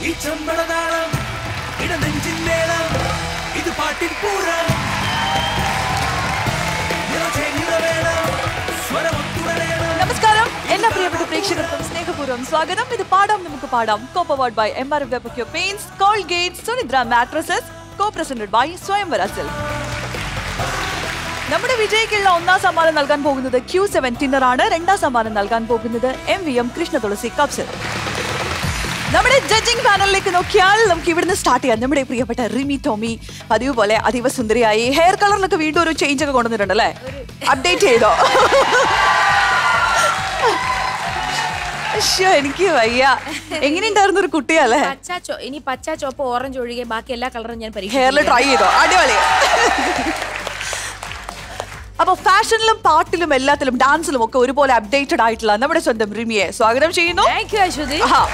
ഈ ചമ്പടനാളം ഇടനെഞ്ചിൻ മേളം ഇത് പാട്ടിൻ പൂരം നിറചേനിറവേണം സ്വരമൊത്തുടരേണം നമസ്കാരം എല്ലാ പ്രിയപ്പെട്ട പ്രേക്ഷകർക്കും സ്നേഹപൂർവ്വം സ്വാഗതം ഇത് പാടാം നമുക്ക് പാടാം കോപ്പ് award by M R F paints Colgate Sunidra mattresses co presented by Swayamvara silk നമ്മുടെ വിജയിക്കുള്ള ഒന്നാം സമ്മാനം നൽകാൻ പോകുന്നത് ക്യൂ സെവൻ ടിന്നർ ആണ് രണ്ടാം സമ്മാനം നൽകാൻ പോകുന്നത് M V M Krishna Thulasi cups നമ്മുടെ ജഡ്ജിംഗ് പാനലിലേക്ക് നോക്കിയാൽ നമുക്ക് ഇവിടുന്ന് സ്റ്റാർട്ട് ചെയ്യാം നമ്മുടെ പ്രിയപ്പെട്ട റിമി ടോമി പതിവ് പോലെ അതീവ സുന്ദരിയായി ഹെയർ കളറിലൊക്കെ വീണ്ടും ഒരു ചേഞ്ച് ഒക്കെ കൊണ്ടുവന്നിട്ടുണ്ട് അല്ലേ അപ്ഡേറ്റ് ചെയ്തോ ശ്ശോ, എനിക്ക് വയ്യ എങ്ങനെയുണ്ടായിരുന്നു ഒരു കുട്ടിയല്ലേ പച്ച ചോ ഇനി പച്ച ചോപ്പ് ഓറഞ്ച് ഒഴികെ ബാക്കി എല്ലാ കളറും ഞാൻ ഹെയറിൽ ട്രൈ ചെയ്തോ അടിപൊളി അപ്പൊ ഫാഷനിലും പാട്ടിലും എല്ലാത്തിലും ഡാൻസിലും ഒക്കെ ഒരുപോലെ അപ്ഡേറ്റഡ് ആയിട്ടുള്ള നമ്മുടെ സ്വന്തം റിമിയെ സ്വാഗതം ചെയ്യുന്നു താങ്ക് യു അശ്വതി ആഹാ.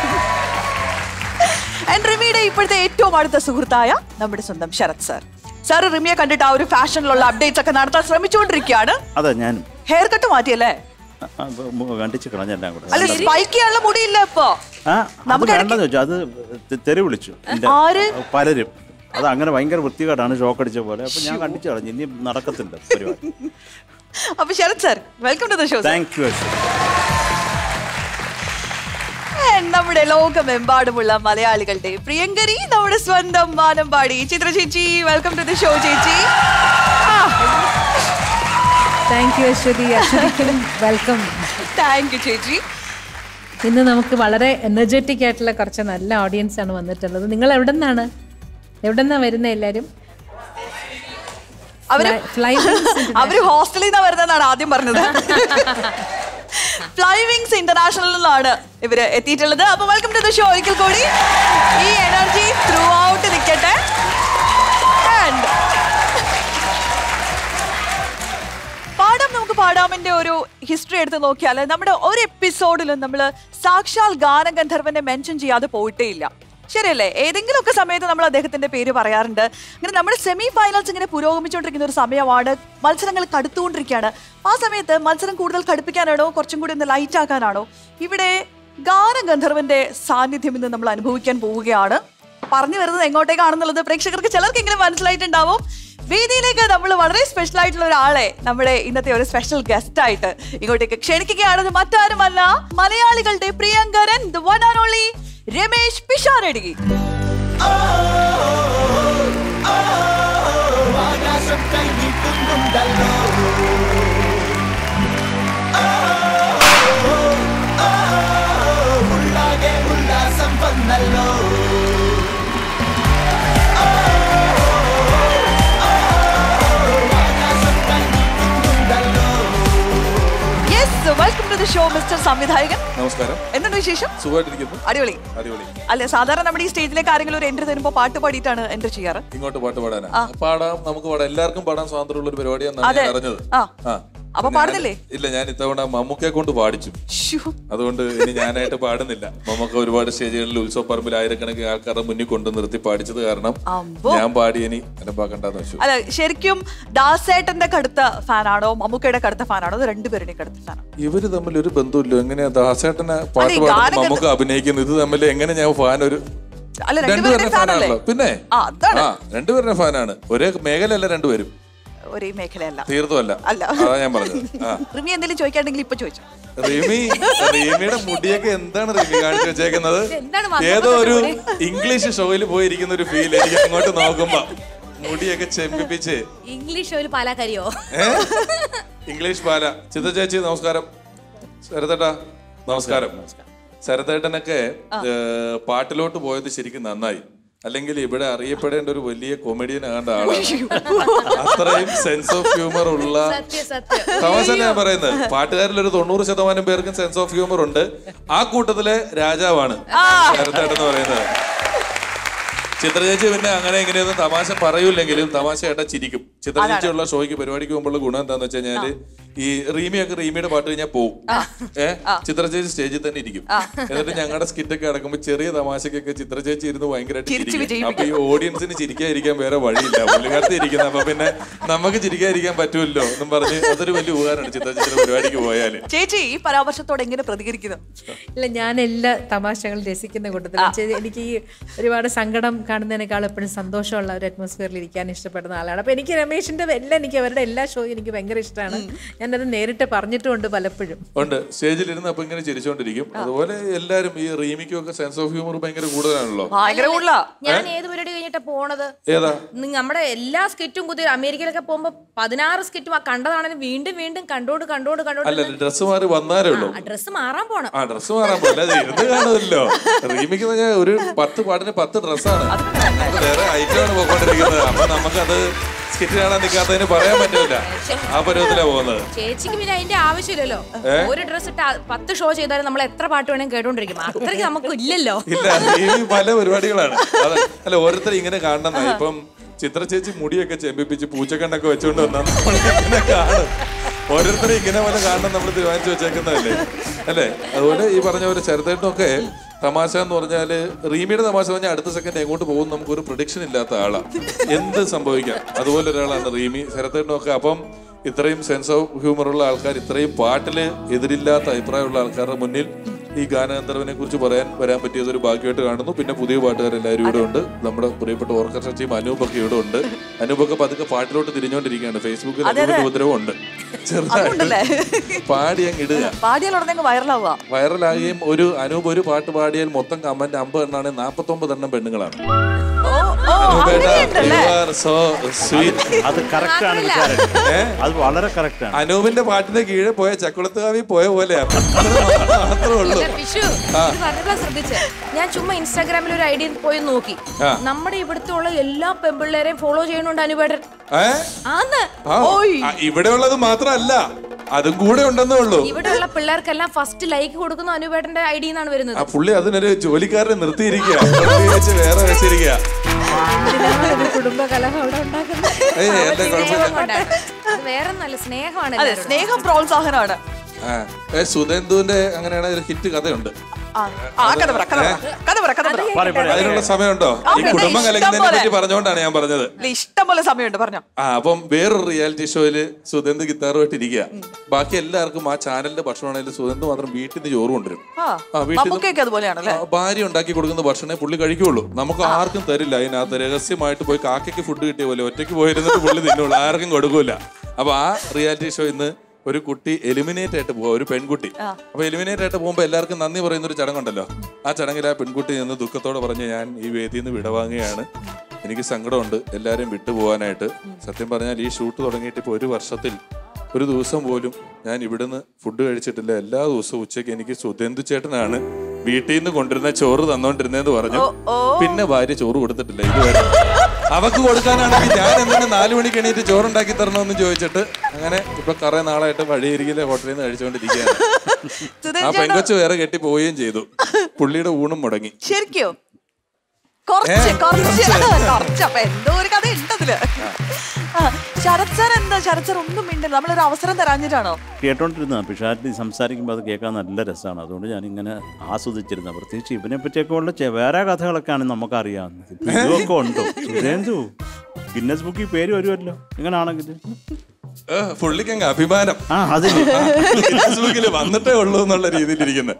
And റിമിയുടെ ഇപ്പോഴത്തെ ഏറ്റവും അടുത്ത സുഹൃത്തായ നമ്മുടെ സ്വന്തം ശരത് സർ സാർ റിമിയെ കണ്ടിട്ട് ആ ഒരു ഫാഷനിലുള്ള അപ്ഡേറ്റ്സ് ഒക്കെ നടത്താൻ ശ്രമിച്ചുകൊണ്ടിരിക്കുകയാണ് അതെ ഞാനും ഹെയർ കട്ട് മാറ്റിയല്ലേ ആ, ആ, മു- കണ്ടിച്ച് കളഞ്ഞെല്ലാം കൂടെ അല്ല സ്പൈക്ക് ചെയ്യാനുള്ള മുടിയില്ല ഇപ്പൊ ആ അത് നമുക്ക് വേണ്ടെന്ന് വെച്ചു അത് തെ- തെറി വിളിച്ചു എന്റെ ആര്? പലരും അത് അങ്ങനെ ഭയങ്കര വൃത്തികേടാണ് ഷോക്ക് അടിച്ച പോലെ അപ്പൊ ഞാൻ കണ്ടിച്ച് കളഞ്ഞു ഇനി നടക്കത്തില്ല പരിപാടി അപ്പൊ Sarath sir welcome to the show thank you നമ്മുടെ ലോകമെമ്പാടുമുള്ള മലയാളികളുടെ പ്രിയങ്കരി നമ്മുടെ സ്വന്തം മാനമ്പാടി ചിത്ര ചേച്ചി വെൽക്കം ടു ദി ഷോ ചേച്ചി താങ്ക് യു അശ്വതി അശ്വതിക്കും വെൽക്കം താങ്ക് യു ചേച്ചി ഇന്ന് നമുക്ക് വളരെ എനർജറ്റിക് ആയിട്ടുള്ള കുറച്ച് നല്ല ഓഡിയൻസ് ആണ് വന്നിട്ടുള്ളത് നിങ്ങൾ എവിടെ നിന്നാണ് എവിടെ നിന്നാണ് വരുന്നത് എല്ലാവരും അവര് ഫ്ലൈ അവര് ഹോസ്റ്റലിൽ നിന്നാ വരുന്നതാണ് ആദ്യം പറഞ്ഞത് ഫ്ലൈവിങ്സ് ഇന്റർനാഷണലിൽ നിന്നാണ് ഇവര് എത്തിയിട്ടുള്ളത് അപ്പൊ വെൽക്കം ടു ദ ഷോ ഒരിക്കൽ കൂടി ഈ എനർജി ത്രൂ ഔട്ട് നിൽക്കട്ടെ And പാടാം നമുക്ക് പാടാമിന്റെ ഒരു ഹിസ്റ്ററി എടുത്ത് നോക്കിയാൽ നമ്മുടെ ഒരു എപ്പിസോഡിലും നമ്മൾ സാക്ഷാൽ ഗാനഗന്ധർവനെ മെൻഷൻ ചെയ്യാതെ പോയിട്ടേ ഇല്ല ശരിയല്ലേ ഏതെങ്കിലും ഒക്കെ സമയത്ത് നമ്മൾ അദ്ദേഹത്തിന്റെ പേര് പറയാറുണ്ട് അങ്ങനെ നമ്മുടെ സെമി ഫൈനൽസ് ഇങ്ങനെ പുരോഗമിച്ചുകൊണ്ടിരിക്കുന്ന ഒരു സമയമാണ് മത്സരങ്ങൾ കടുത്തുകൊണ്ടിരിക്കുകയാണ് ആ സമയത്ത് മത്സരം കൂടുതൽ കടുപ്പിക്കാനാണോ കുറച്ചും കൂടി ഒന്ന് ലൈറ്റ് ആക്കാനാണോ ഇവിടെ ഗാനഗന്ധർവന്റെ സാന്നിധ്യം ഇന്ന് നമ്മൾ അനുഭവിക്കാൻ പോവുകയാണ് പറഞ്ഞു വരുന്നത് എങ്ങോട്ടേക്കാണെന്നുള്ളത് പ്രേക്ഷകർക്ക് ചിലർക്കെങ്കിലും മനസ്സിലായിട്ടുണ്ടാവും വേദിയിലേക്ക് നമ്മൾ വളരെ സ്പെഷ്യൽ ആയിട്ടുള്ള ഒരാളെ നമ്മുടെ ഇന്നത്തെ ഒരു സ്പെഷ്യൽ ഗസ്റ്റ് ആയിട്ട് ഇങ്ങോട്ടേക്ക് ക്ഷണിക്കുകയാണെന്ന് മറ്റാരുമല്ല മലയാളികളുടെ പ്രിയങ്കരൻ the one and only Ramesh Pisharody ആകാശം കൈനീട്ടുന്നുണ്ടല്ലോ ഉള്ളാകെ ഉല്ലാസം വന്നല്ലോ ആകാശം കൈനീട്ടുന്നുണ്ടല്ലോ yes welcome to the show mister സംവിധായകൻ നമസ്കാരം എന്തുണ്ട് വിശേഷം സുഖമായിട്ടിരിക്കുന്നു അടിപൊളി അടിപൊളി അല്ലെ സാധാരണ നമ്മുടെ ഈ സ്റ്റേജിലേക്ക് ആരെങ്കിലും ഒരു എൻട്രി തരുമ്പോൾ പാട്ട് പാടിയിട്ടാണ് എൻട്രി ചെയ്യാറ് ഇങ്ങോട്ട് പാട്ട് പാടാനാ പാടാം നമുക്ക് പാടാം എല്ലാവർക്കും പാടാൻ സ്വാതന്ത്ര്യമുള്ള ഒരു പരിപാടിയാണെന്നാണ് അതെ. ഞാൻ അറിഞ്ഞത് ആ. ആ. അപ്പൊ ഞാൻ- പാടുന്നില്ലേ? ഇല്ല ഞാൻ ഇത്തവണ മമ്മൂക്കയെ കൊണ്ട് പാടിച്ചു ശ്ശോ. അതുകൊണ്ട് ഇനി ഞാനായിട്ട് പാടുന്നില്ല മമ്മൂക്ക ഒരുപാട് സ്റ്റേജുകളിൽ ഉത്സവ പറമ്പിൽ ആയിരക്കണക്കിന് ആൾക്കാരുടെ മുന്നിൽ കൊണ്ട് നിർത്തി പാടിച്ചത് കാരണം അമ്പോ. ഞാൻ പാടി ഇനി എന്നെ പാക്കണ്ടെന്ന് വെച്ചു അല്ല ശരിക്കും ദാസേട്ടന്റെ കടുത്ത ഫാനാണോ മമ്മൂക്കയുടെ കടുത്ത ഫാനാണോ അത് രണ്ടുപേരുടെയും കടുത്ത ഫാനാണോ ഇവര് തമ്മിൽ ഒരു ബന്ധമില്ല എങ്ങനെയാ ദാസേട്ടനെ പാട്ട് അതെ, പാടുമ്പോൾ ഗാനഗന്ധ- മമ്മൂക്ക അഭിനയിക്കുന്നു ഇത് തമ്മിൽ എങ്ങനെ ഞാൻ ഫാൻ ഒരു അല്ല രണ്ടുപേരുടെ രണ്ടുപേരുടെയും ഫാനല്ലേ ഫാനാണല്ലോ പിന്നെ ആ അതാണ് ആ രണ്ടുപേരുടെ ഫാനാണ് ഒരേ മേഖലയല്ല രണ്ടുപേരും ഒരേ മേഖലയല്ല തീർത്തുമല്ല അല്ല. അതാ ഞാൻ പറഞ്ഞത് ആ റിമി എന്തെങ്കിലും ചോദിക്കാണ്ടെങ്കിൽ ഇപ്പൊ ചോദിച്ചു റിമി റിമിയുടെ മുടിയൊക്കെ എന്താണ് റിമി കാണിച്ചു വെച്ചേക്കുന്നത് എന്താണ് മമ്മൂക്ക ഏതോ ഒരു പോലെ? ഇംഗ്ലീഷ് ഷോയിൽ പോയിരിക്കുന്ന ഒരു ഫീൽ എനിക്ക് അങ്ങോട്ട് നോക്കുമ്പോ മുടിയൊക്കെ ചെമ്പിപ്പിച്ച് ഇംഗ്ലീഷ് ഒരു പാലാക്കരിയോ ഏ? ഇംഗ്ലീഷ് പാല ചിത്ര ചേച്ചി നമസ്കാരം ശരതേട്ടാ നമസ്കാരം ശരതേട്ടനൊക്കെ ഏ, പാട്ടിലോട്ട് പോയത് ശരിക്കും നന്നായി അല്ലെങ്കിൽ ഇവിടെ അറിയപ്പെടേണ്ട ഒരു വലിയ കൊമഡിയൻ ആകേണ്ട ആളാണ് അത്രയും സെൻസ് ഓഫ് ഹ്യൂമർ ഉള്ള സത്യം സത്യം തമാശല്ല ഞാൻ പറയുന്നത് പാട്ടുകാരിൽ ഒരു തൊണ്ണൂറ് ശതമാനം പേർക്കും സെൻസ് ഓഫ് ഹ്യൂമർ ഉണ്ട് ആ കൂട്ടത്തിലെ രാജാവാണ് ശരത്തേട്ടൻ എന്ന് പറയുന്നത് ചിത്രചേച്ചി പിന്നെ അങ്ങനെ ഇങ്ങനെയൊന്നും തമാശ പറയൂലെങ്കിലും തമാശ ഏട്ടാ ചിരിക്കും ചിത്രചേച്ചിയുള്ള ഷോയ്ക്ക് പരിപാടിക്ക് പോകുമ്പോൾ ഗുണം എന്താന്ന് വെച്ച് കഴിഞ്ഞാല് ഈ റീമിയൊക്കെ റീമിയുടെ പാട്ട് കഴിഞ്ഞാൽ പോവും ഏഹ് ചിത്രചേച്ചി സ്റ്റേജിൽ തന്നെ ഇരിക്കും എന്നിട്ട് ഞങ്ങളുടെ സ്കിറ്റൊക്കെ അടക്കുമ്പോൾ ചെറിയ തമാശക്കൊക്കെ ചിത്രചേച്ചി ഇരുന്ന് ഭയങ്കരമായിട്ട് ചിരിച്ച് ചിരിക്കും അപ്പൊ ഈ ഓഡിയൻസിന് ചിരിക്കാതിരിക്കാൻ വേറെ വഴിയില്ല പുള്ളിക്കാരത്ത് ഇരിക്കുന്ന അപ്പൊ പിന്നെ നമുക്ക് ചിരിക്കാതിരിക്കാൻ പറ്റുമല്ലോ എന്നും പറഞ്ഞ് അതൊരു വലിയ ഉപകാരമാണ് ചിത്രചേച്ചിയുടെ പരിപാടിക്ക് പോയാല് ചേച്ചി ഈ പരാമർശത്തോട് എങ്ങനെ പ്രതികരിക്കുന്നു ഇല്ല ഞാൻ എല്ലാ തമാശകളും രസിക്കുന്ന കൂട്ടത്തിൽ എനിക്ക് ഈ ഒരുപാട് സങ്കടം കാണുന്നതിനേക്കാൾ എപ്പോഴും സന്തോഷമുള്ള ഒരു അറ്റ്മോസ്ഫിയറിൽ ഇരിക്കാൻ ഇഷ്ടപ്പെടുന്ന ആളാണ് അപ്പോൾ എനിക്ക് രമേശിന്റെ എല്ലാം എനിക്ക് അവരുടെ എല്ലാ ഷോയും എനിക്ക് ഭയങ്കര ഇഷ്ടമാണ് ഞാനത് നേരിട്ട് പറഞ്ഞിട്ടുമുണ്ട് പലപ്പോഴും ഉണ്ട് സ്റ്റേജിലിരുന്ന് അപ്പൊ ഇങ്ങനെ ചിരിച്ചോണ്ടിരിക്കും അതുപോലെ എല്ലാരും ഈ റീമിക്കും ഒക്കെ സെൻസ് ഓഫ് ഹ്യൂമർ ഭയങ്കര കൂടുതലാണല്ലോ ഭയങ്കര കൂടുതലാ ഞാൻ ഏത് പരിപാടി കഴിഞ്ഞിട്ടാ പോണത് ഏതാ നി- നമ്മുടെ എല്ലാ സ്കിറ്റും കുത്തി അമേരിക്കയിലൊക്കെ പോകുമ്പോ പതിനാറ് സ്കിറ്റും ആ കണ്ടതാണെങ്കിലും വീണ്ടും വീണ്ടും കണ്ടോണ്ട് കണ്ടോണ്ട് കണ്ടോണ്ട് അല്ല ഡ്രസ്സ് മാറി വന്നാലേ ഉള്ളൂ ആ ഡ്രസ്സ് മാറാൻ പോണം ആ ഡ്രസ്സ് മാറാൻ പോലെ അത് ഇരുന്ന് കാണുമല്ലോ റീമിക്ക് എന്ന് പറഞ്ഞാൽ ഒരു പത്ത് പാട്ടിന് പത്ത് ഡ്രസ്സാണ് വേറെ ഐറ്റമാണ് പോയിക്കൊണ്ടിരിക്കുന്നത് അപ്പൊ നമുക്കത് സ്കിറ്റ് കാണാൻ നിൽക്കാത്തതിന് പറയാൻ പറ്റില്ല ആ പരുവത്തിലാ പോകുന്നത് ചേച്ചിക്ക് പിന്നെ അതിന്റെ ആവശ്യമില്ലല്ലോ ഒരു ഡ്രസ് ഇട്ട് ആ പത്ത് ഷോ ചെയ്താലും നമ്മൾ എത്ര പാട്ട് വേണമെങ്കിൽ കേട്ടോണ്ടിരിക്കും അത്രയ്ക്ക് നമുക്ക് ഇല്ലല്ലോ ഇല്ല റീമി പല പരിപാടികളാണ് അത് അല്ല ഓരോരുത്തർ ഇങ്ങനെ കാണണം ഇപ്പം ചിത്ര ചേച്ചി മുടിയൊക്കെ ചെമ്പിപ്പിച്ച് പൂച്ചക്കണ്ണൊക്കെ വെച്ചുകൊണ്ട് വന്നാൽ നമ്മൾ ഇങ്ങനെ കാണും ഓരോരുത്തരും ഇങ്ങനെ പോലെ കാണണം നമ്മൾ തീരുമാനിച്ചു വെച്ചേക്കുന്നതല്ലേ അല്ലേ അതുപോലെ ഈ പറഞ്ഞ പോലെ ചരിത്രത്തിനൊക്കെ തമാശ എന്ന് പറഞ്ഞാല് റീമിയുടെ തമാശ പറഞ്ഞാൽ അടുത്ത സെക്കൻഡ് എങ്ങോട്ട് പോകും നമുക്ക് ഒരു പ്രൊഡിക്ഷൻ ഇല്ലാത്ത ആളാ എന്ത് സംഭവിക്കാം അതുപോലെ ഒരാളാണ് റീമി ശരത്തേട്ടനൊക്കെ അപ്പം ഇത്രയും സെൻസ് ഓഫ് ഹ്യൂമർ ഉള്ള ആൾക്കാർ ഇത്രയും പാട്ടില് എതിരില്ലാത്ത അഭിപ്രായമുള്ള ആൾക്കാരുടെ മുന്നിൽ ഈ ഗാനഗന്ധർവനെ കുറിച്ച് പറയാൻ വരാൻ പറ്റിയത് ഒരു ഭാഗ്യമായിട്ട് കാണുന്നു പിന്നെ പുതിയ പാട്ടുകാരെല്ലാവരും ഇവിടെ ഉണ്ട് നമ്മുടെ പ്രിയപ്പെട്ട ഓർക്കസ്ട്ര ടീം അനൂപൊക്കെ ഇവിടെ ഉണ്ട് അനൂപൊക്കെ പതുക്കെ പാട്ടിലോട്ട് തിരിഞ്ഞുകൊണ്ടിരിക്കുകയാണ് ഫേസ്ബുക്കിൽ അനൂപിന്റെ ഉപദ്രവം ഉണ്ട് അതുകൊണ്ടല്ലേ? ചെറുതായിട്ട് പാടി അങ്ങ് ഇടുക പാടിയാൽ ഉടനെ വൈറലാവുക വൈറലാകുകയും ഒരു അനൂപ് ഒരു പാട്ട് പാടിയാൽ മൊത്തം കമന്റ് അമ്പത് എണ്ണാണ് നാപ്പത്തൊമ്പത് എണ്ണം പെണ്ണുങ്ങളാണ് ഓ ഓ അനൂപേട്ട, അങ്ങനെയുണ്ടല്ലേ you are so sweet. അത് കറക്റ്റ് ആണ് വിചാരം അത് വളരെ കറക്റ്റ് ആണ് അനൂപിന്റെ പാട്ടിന്റെ കീഴെ പോയ ചക്കുളത്തുകാവി പോയ പോലെയാ അത് മാത്രമേ ഉള്ളൂ അല്ല, വിഷു ഇത് പറഞ്ഞപ്പോഴാ ശ്രദ്ധിച്ച് ഞാൻ ചുമ്മാ ഇൻസ്റ്റാഗ്രാമിൽ ഒരു ഐഡിയ പോയി നോക്കി ആ. നമ്മുടെ ഇവിടുത്തെ ഉള്ള എല്ലാ പെമ്പിള്ളേരെയും ഫോളോ ചെയ്യുന്നുണ്ട് അനുപേട്ടൻ ഏ ആന്ന് ആ, ആ, ഇവിടെ ഉള്ളത് മാത്രമല്ല അതും കൂടെ ഉണ്ടെന്നേ ഉള്ളൂ ഇവിടെയുള്ള പിള്ളേർക്കെല്ലാം ഫസ്റ്റ് ലൈക്ക് കൊടുക്കുന്ന അനുപേട്ടന്റെ ഐഡിയ എന്നാണ് വരുന്നത് ആ പുള്ളി അതിനൊരു ജോലിക്കാരനെ നിർത്തിയിരിക്കുക പ്രത്യേകിച്ച് വേറെ വെച്ചിരിക്കുക ഒരു കുടുംബ കലഹം അവിടെ ഉണ്ടാക്കുന്നത് ഏയ് എന്റെ കുഴപ്പമില്ല സ്നേഹം കൊണ്ടാണ്. അത് വേറെ നല്ല സ്നേഹമാണ് അതെ എല്ലാവരോടും. സ്നേഹം പ്രോത്സാഹനമാണ് ആ ഏ, സുധേന്ദുവിന്റെ അങ്ങനെയാണ് ഒരു ഹിറ്റ് കഥയുണ്ട് ആ ആ, കഥ പറ കഥ പറ കഥ പറ കഥ പറ പറയ്, പറയ്. അതിനുള്ള സമയമുണ്ടോ ആ, ഈ പിന്നെ കുടുംബം ഇഷ്ടം കലക്കുന്നതിനെ പോലെ. പറ്റി പറഞ്ഞുകൊണ്ടാണ് ഞാൻ പറഞ്ഞത് ഇല്ല, ഇഷ്ടം പോലെ സമയമുണ്ട് പറഞ്ഞോ ആ അപ്പം വേറൊരു റിയാലിറ്റി ഷോയില് സുധന്ത് ഗിത്താറുമായിട്ട് ഇരിക്കുക ബാക്കി എല്ലാവർക്കും ആ ചാനലിന്റെ ഭക്ഷണമാണെങ്കിലും സുധന്ത് മാത്രം വീട്ടിൽ നിന്ന് ചോറ് കൊണ്ടുവരും ആ ആ വീട്ടിൽ നിന്ന് മമ്മൂക്കൊക്കെ അതുപോലെയാണല്ലേ ആ, ഭാര്യ ഉണ്ടാക്കി കൊടുക്കുന്ന ഭക്ഷണമേ പുള്ളി കഴിക്കുള്ളൂ നമുക്ക് ആർക്കും തരില്ല അതിനകത്ത് രഹസ്യമായിട്ട് പോയി കാക്കയ്ക്ക് ഫുഡ് കിട്ടിയ പോലെ ഒറ്റയ്ക്ക് പോയിരുന്നിട്ട് പുള്ളി തിന്നുള്ളൂ ആർക്കും കൊടുക്കൂല അപ്പൊ ആ റിയാലിറ്റി ഷോ ഇന്ന് ഒരു കുട്ടി എലിമിനേറ്റ് ആയിട്ട് പോവാ ഒരു പെൺകുട്ടി അപ്പൊ എലിമിനേറ്റ് ആയിട്ട് പോകുമ്പോൾ എല്ലാവർക്കും നന്ദി പറയുന്ന ഒരു ചടങ്ങുണ്ടല്ലോ ആ ചടങ്ങിൽ ആ പെൺകുട്ടി നിന്ന് ദുഃഖത്തോടെ പറഞ്ഞ് ഞാൻ ഈ വേദിയിൽ നിന്ന് വിടവാങ്ങുകയാണ് എനിക്ക് സങ്കടമുണ്ട് എല്ലാവരും വിട്ടുപോകാനായിട്ട് സത്യം പറഞ്ഞാൽ ഈ ഷൂട്ട് തുടങ്ങിയിട്ട് ഇപ്പോൾ ഒരു വർഷത്തിൽ ഒരു ദിവസം പോലും ഞാൻ ഇവിടുന്ന് ഫുഡ് കഴിച്ചിട്ടില്ല എല്ലാ ദിവസവും ഉച്ചയ്ക്ക് എനിക്ക് സുധേന്ദു ചേട്ടനാണ് വീട്ടിൽ നിന്ന് കൊണ്ടിരുന്ന ചോറ് തന്നോണ്ടിരുന്നേന്ന് പറഞ്ഞു പിന്നെ ഭാര്യ ചോറ് കൊടുത്തിട്ടില്ല ഇതുവരെ അവക്ക് കൊടുക്കാനാണെങ്കിൽ ഞാൻ എന്തിനു നാലു മണിക്ക് എണീറ്റ് ചോറുണ്ടാക്കി തരണമെന്ന് ചോദിച്ചിട്ട് അങ്ങനെ ഇപ്പൊ കുറെ നാളായിട്ട് വഴിയരികിലെ ഹോട്ടലിൽ നിന്ന് കഴിച്ചുകൊണ്ടിരിക്കുകയാണ് സുധീർ ആ ചേട്ടാ, പെങ്കൊച്ച് വേറെ കെട്ടി പോവുകയും ചെയ്തു പുള്ളിയുടെ ഊണും മുടങ്ങി ശരിക്കോ കുറച്ച് കുറച്ച് കുറച്ച് അപ്പൊ എന്തോ ഒരു കഥ ഉണ്ട് അതില് ആ, ശരത് സാർ എന്താ ശരത് സാർ ഒന്നും മിണ്ടില്ല നമ്മളൊരു അവസരം തരാഞ്ഞിട്ടാണോ കേട്ടോണ്ടിരുന്ന പിഷാരത്തി സംസാരിക്കുമ്പോൾ അത് കേൾക്കാൻ നല്ല രസമാണ് അതുകൊണ്ട് ഞാനിങ്ങനെ ആസ്വദിച്ചിരുന്ന പ്രത്യേകിച്ച് ഇവനെ പറ്റിയൊക്കെ ഉള്ള ചെ- വേറെ കഥകളൊക്കെയാണ് നമുക്കറിയാവുന്നത് ഇപ്പൊ ഇതൊക്കെ ഉണ്ടോ സുരേന്ദു ഗിന്നസ് ബുക്കിൽ പേര് വരുമല്ലോ എങ്ങനെയാണെങ്കിൽ ഏ, പുള്ളിക്ക് അങ്ങ് അഭിമാനം ആ അതിന് ഫേസ്ബുക്കിൽ വന്നിട്ടേ ഉള്ളൂ എന്നുള്ള രീതിയിലിരിക്കുന്നത്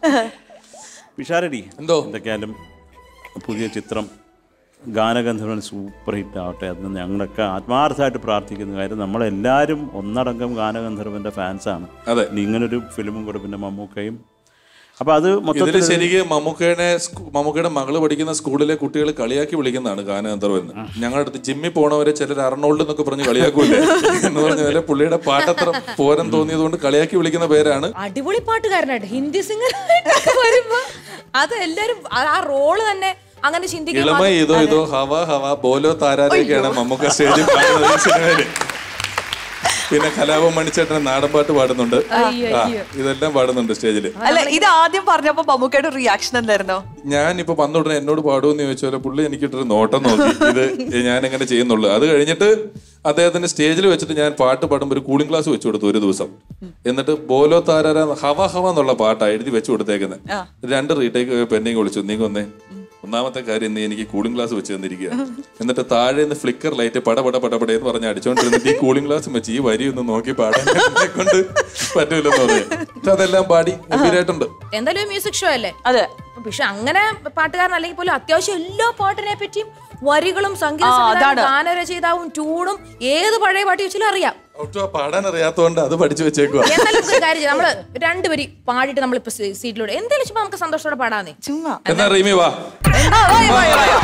പിഷാരടി എന്തോ? എന്തൊക്കെയാലും പുതിയ ചിത്രം ഗാനഗന്ധർവൻ സൂപ്പർ ഹിറ്റ് ആവട്ടെ അതിന് ഞങ്ങളൊക്കെ ആത്മാർത്ഥമായിട്ട് പ്രാർത്ഥിക്കുന്ന കാര്യം നമ്മളെല്ലാവരും ഒന്നടങ്കം ഗാനഗന്ധർവൻ്റെ ഫാൻസാണ് അതെ. ഇനി ഇങ്ങനൊരു ഫിലിമും കൂടെ പിന്നെ മമ്മൂക്കയും അപ്പോൾ അത് ഇതിൽ മൊത്തത്തിൽ ശരിക്കും മമ്മൂക്കയുടെ സ്കൂ- മമ്മൂക്കയുടെ മകള് പഠിക്കുന്ന സ്കൂളിലെ കുട്ടികൾ കളിയാക്കി വിളിക്കുന്നതാണ് ഗാനഗന്ധർവ് എന്ന് ഞങ്ങളുടെ അടുത്ത് ജിമ്മിൽ പോണവരെ ചിലർ അർണോൾഡ് എന്നൊക്കെ പറഞ്ഞ് കളിയാക്കൂലേ എന്ന് പറഞ്ഞ പോലെ പുള്ളിയുടെ പാട്ടത്ര പോരം തോന്നിയത് കൊണ്ട് കളിയാക്കി വിളിക്കുന്ന പേരാണ് അടിപൊളി പാട്ടുകാരനായിട്ട് ഹിന്ദി സിംഗർ വരുമ്പോ അത് എല്ലാരും ആ- ആ റോള് തന്നെ അങ്ങനെ ചിന്തിക്കാൻ ഇളമ ഇതോ ഇതോ ഹവ ഹവ ബോലോ താരാരൊക്കെയാണ് മമ്മൂക്ക സ്റ്റേജിൽ പാടുന്നത് ഈ സിനിമയില് പിന്നെ കലാപം മണിച്ചേട്ടൻ നാടൻ പാട്ട് പാടുന്നുണ്ട് ആ ഇതെല്ലാം പാടുന്നുണ്ട് സ്റ്റേജിൽ അല്ല ഇത് ആദ്യം പറഞ്ഞപ്പോ മമ്മൂക്കയുടെ റിയാക്ഷൻ എന്തായിരുന്നു ഞാൻ ഇപ്പൊ വന്ന ഉടനെ എന്നോട് പാടുമെന്ന് ചോദിച്ചാൽ പുള്ളി എനിക്കിട്ടൊരു നോട്ടം നോക്കി ഇത് ഞാൻ എങ്ങനെ ചെയ്യുന്നുള്ളൂ അത് കഴിഞ്ഞിട്ട് അദ്ദേഹത്തിന്റെ സ്റ്റേജിൽ വെച്ചിട്ട് ഞാൻ പാട്ട് പാടുമ്പോൾ ഒരു കൂളിംഗ് ക്ലാസ് വെച്ചു കൊടുത്തു ഒരു ദിവസം എന്നിട്ട് ബോലോ താരാര ഹവ ഹവ എന്നുള്ള പാട്ടാ എഴുതി വെച്ചു കൊടുത്തേക്കുന്നത് രണ്ട് റീടേക്ക് പെൻഡിങ് വിളിച്ചു നീ കൊന്നേ ഒന്നാമത്തെ കാര്യം നീ എനിക്ക് കൂളിംഗ് ഗ്ലാസ് വെച്ച് തന്നിരിക്കുക എന്നിട്ട് താഴെ നിന്ന് ഫ്ലിക്കർ ലൈറ്റ് പട പട പട പട എന്ന് പറഞ്ഞ് അടിച്ചോണ്ടിരുന്നിട്ട് ഈ കൂളിംഗ് ഗ്ലാസ് വെച്ച് ഈ വരി ഒന്ന് നോക്കി പാടാൻ എന്നെ കൊണ്ട് പറ്റൂലെന്ന് പറഞ്ഞു പക്ഷെ അതെല്ലാം പാടി ഗംഭീരായിട്ടുണ്ട് എന്തായാലും ഒരു മ്യൂസിക് ഷോ അല്ലേ അതെ പക്ഷെ അങ്ങനെ പാട്ടുകാരൻ അല്ലെങ്കിൽ പോലും അത്യാവശ്യം എല്ലാ പാട്ടിനെ പറ്റിയും വരികളും സംഗീത ആ, സംവിധായകനും, അതാണ്. ഗാനരചയിതാവും ട്യൂണും ഏത് പഴയ പാട്ട് ചോദിച്ചാലും അറിയാം ഒട്ടും ആ പാടാൻ അറിയാത്തതുകൊണ്ട് അത് പഠിച്ചു വെച്ചേക്കുക എന്നാലും നമുക്ക് ഒരു കാര്യം ചെയ്യാം. നമ്മള് രണ്ടുപേരും പാടിയിട്ട് നമ്മളിപ്പോ സീ- സീറ്റിലൂടെ എന്തെങ്കിലും ചുമ്മാ നമുക്ക് സന്തോഷത്തോടെ പാടാന്നേ ചുമ്മാ എന്നാ റീമി വാ ആ, വായോ, വായോ, വായോ.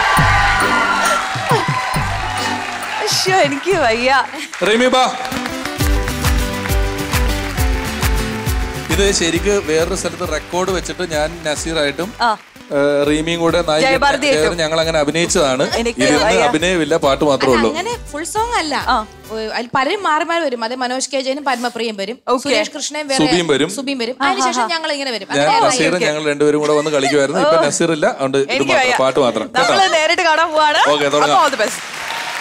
ശ്ശോ, എനിക്ക് വയ്യ റീമി വാ ഇത് ശരിക്ക് വേറൊരു സ്ഥലത്ത് റെക്കോർഡ് വെച്ചിട്ട് ഞാൻ നസീറായിട്ടും ആ. ഏഹ്, റീമിയും കൂടെ നായിക ജയഭാരതിയായിട്ടും. ഞങ്ങൾ അങ്ങനെ അഭിനയിച്ചതാണ് എനിക്ക് ഇതിന്ന് വയ്യ. അഭിനയമില്ല പാട്ട് മാത്രമേ ഉള്ളൂ അങ്ങനെ ഫുൾ സോങ് അല്ല ഓ, അതിൽ പലരും മാറി മാറി വരും അതെ മനോജ് കെ ജയനും പത്മപ്രിയം വരും Okay. സുരേഷ് കൃഷ്ണയും സുബിയും വരും. സുബിയും വരും അതിനുശേഷം ഞങ്ങൾ ഇങ്ങനെ വരും ഞാൻ അങ്ങനെ നസീറും ഞങ്ങൾ രണ്ടുപേരും കൂടെ വന്ന് കളിക്കുമായിരുന്നു ഇപ്പൊ നസീർ ഇല്ല അതുകൊണ്ട് ഇത് എനിക്ക് മാത്രം വയ്യ പാട്ട് മാത്രം കേട്ടോ നമ്മള് നേരിട്ട് കാണാൻ പോവാണ് Okay, തുടങ്ങാം. ഓൾ ദി ബെസ്റ്റ്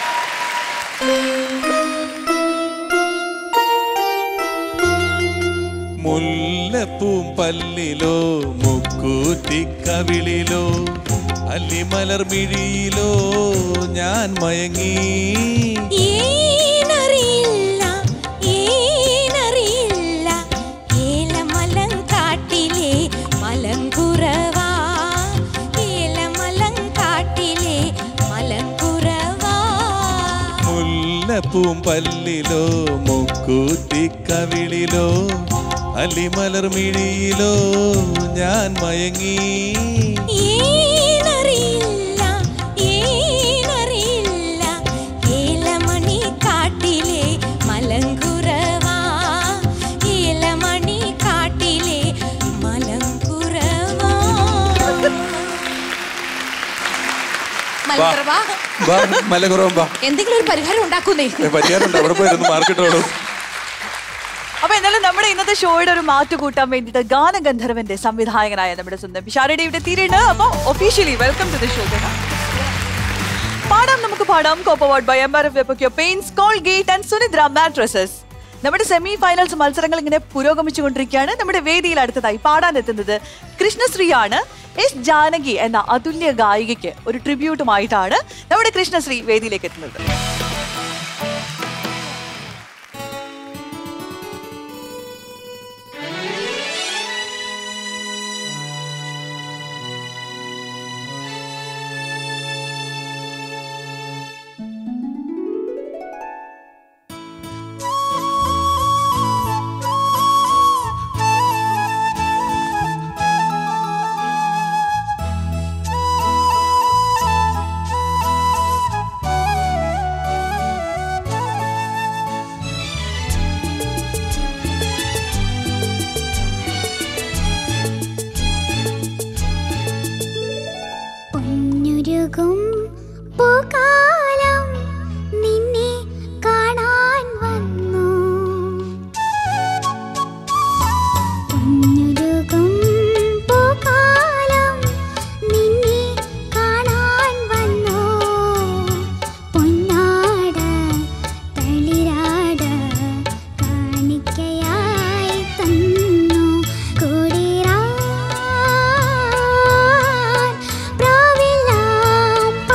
മുല്ലപ്പൂം പല്ലിലോ മുക്കൂറ്റിക്കവിളിലോ അല്ലിമലർമിഴിയിലോ ഞാൻ മയങ്ങി ഏനറിയില്ല ഏനറിയില്ല ഏലമലങ്കാട്ടിലെ മലങ്കുറവാ ഏലമലങ്കാട്ടിലെ മലങ്കുറവാ മുല്ലപ്പൂം പല്ലിലോ മുക്കൂറ്റിക്കവിളിലോ അല്ലിമലർമിഴിയിലോ ഞാൻ മയങ്ങി ഏനറിയില്ല ഏനറിയില്ല ഏലമണി കാട്ടിലെ മലങ്കുറവാ ഏലമണി കാട്ടിലെ മലങ്കുറവാ മലപ്പുറവാ വാ മലകുറവം വാ എന്തെങ്കിലും ഒരു പരിഹാരം ഉണ്ടാക്കുന്നേ പരിഹാരമുണ്ട് അവിടെ പോയിരുന്നു മാർക്കറ്റോളൂ അപ്പൊ എന്നാലും നമ്മുടെ ഇന്നത്തെ ഷോയുടെ ഒരു മാറ്റു കൂട്ടാൻ വേണ്ടിയിട്ട് ഗാനഗന്ധർവന്റെ സംവിധായകനായ നമ്മുടെ സ്വന്തം പിഷാരടി ഇവിടെ തീരുണ്ട് അപ്പൊ officially welcome to the show പാടാം നമുക്ക് പാടാം കോപ്പവാർഡ് by M R F Vapocure paints Colgate and Sunidra mattresses നമ്മുടെ സെമി ഫൈനൽസ് മത്സരങ്ങൾ ഇങ്ങനെ പുരോഗമിച്ചുകൊണ്ടിരിക്കുകയാണ് നമ്മുടെ വേദിയിൽ അടുത്തതായി പാടാൻ എത്തുന്നത് കൃഷ്ണശ്രീയാണ് എസ് ജാനകി എന്ന അതുല്യ ഗായികയ്ക്ക് ഒരു ട്രിബ്യൂട്ടുമായിട്ടാണ് നമ്മുടെ കൃഷ്ണശ്രീ വേദിയിലേക്ക് എത്തുന്നത് പൊന്നുരുകും പൂക്കാലം നിന്നെ കാണാൻ വന്നു പൊന്നുരുകും പൂക്കാലം നിന്നെ കാണാൻ വന്നു പൊന്നാട തളിരാട കാണിക്കയായി തന്നു കൂടിരാൻ പ്രാവെല്ലാം